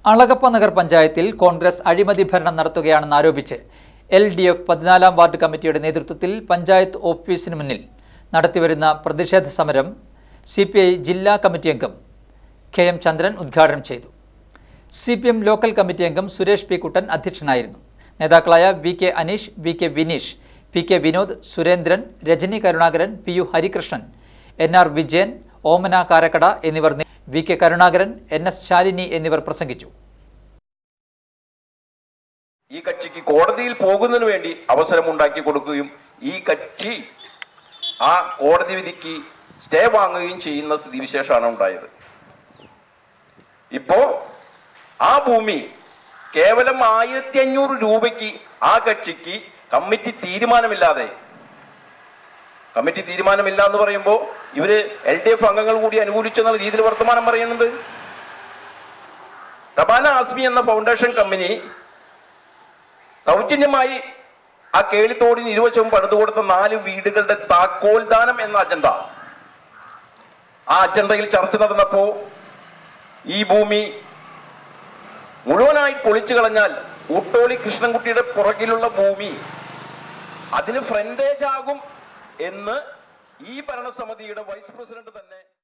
അളഗപ്പ നഗർ പഞ്ചായത്തിൽ കോൺഗ്രസ് അഴിമതി ഭരണം നടത്തുകയാണെന്ന് ആരോപിച്ച് എൽ ഡി എഫ് പതിനാലാം വാർഡ് കമ്മിറ്റിയുടെ നേതൃത്വത്തിൽ പഞ്ചായത്ത് ഓഫീസിന് മുന്നിൽ നടത്തിവരുന്ന പ്രതിഷേധ സമരം സി പി ഐ ജില്ലാ കമ്മിറ്റി അംഗം കെ എം ചന്ദ്രൻ ഉദ്ഘാടനം ചെയ്തു C P M local committee അംഗം സുരേഷ് പി കുട്ടൻ അധ്യക്ഷനായിരുന്നു നേതാക്കളായ V K Aneesh V K Vineesh P K Vinod Surendran Rajani Karunakaran P U Harikrishnan N R Vijayan Omana Karakkada എന്നിവർ നേ- V K Karunakaran N S Shalini എന്നിവർ പ്രസംഗിച്ചു ഈ കക്ഷിക്ക് കോടതിയിൽ പോകുന്നതിന് വേണ്ടി അവസരം ഉണ്ടാക്കി കൊടുക്കുകയും ഈ കക്ഷി ആ കോടതി വിധിക്ക് സ്റ്റേ വാങ്ങുകയും ചെയ്യുന്ന സ്ഥിതിവിശേഷമാണ് ഉണ്ടായത് ഇപ്പോ ആ ഭൂമി കേവലം ആയിരത്തി അഞ്ഞൂറ് രൂപയ്ക്ക് ആ കക്ഷിക്ക് കമ്മിറ്റി തീരുമാനമില്ലാതെ കമ്മിറ്റി തീരുമാനമില്ല എന്ന് പറയുമ്പോൾ ഇവര് എൽ ഡി എഫ് അംഗങ്ങൾ കൂടി അനുകൂലിച്ചെന്ന രീതിയിൽ വർത്തമാനം പറയുന്നുണ്ട് റബാന ആസ്മി എന്ന ഫൗണ്ടേഷൻ കമ്പനി സൗജന്യമായി ആ കേളിത്തോടിന് ഇരുവശവും പണിതു കൊടുത്ത നാല് വീടുകളുടെ താക്കോൽദാനം എന്ന അജണ്ട ആ അജണ്ടയിൽ ചർച്ച നടന്നപ്പോ ഈ ഭൂമി മുഴുവനായി പൊളിച്ചു കളഞ്ഞാൽ ഊട്ടോളി കൃഷ്ണൻകുട്ടിയുടെ പുറകിലുള്ള ഭൂമി അതിന് ഫ്രണ്ടേജ് ആകും എന്ന് ഈ ഭരണസമിതിയുടെ വൈസ് പ്രസിഡന്റ് തന്നെ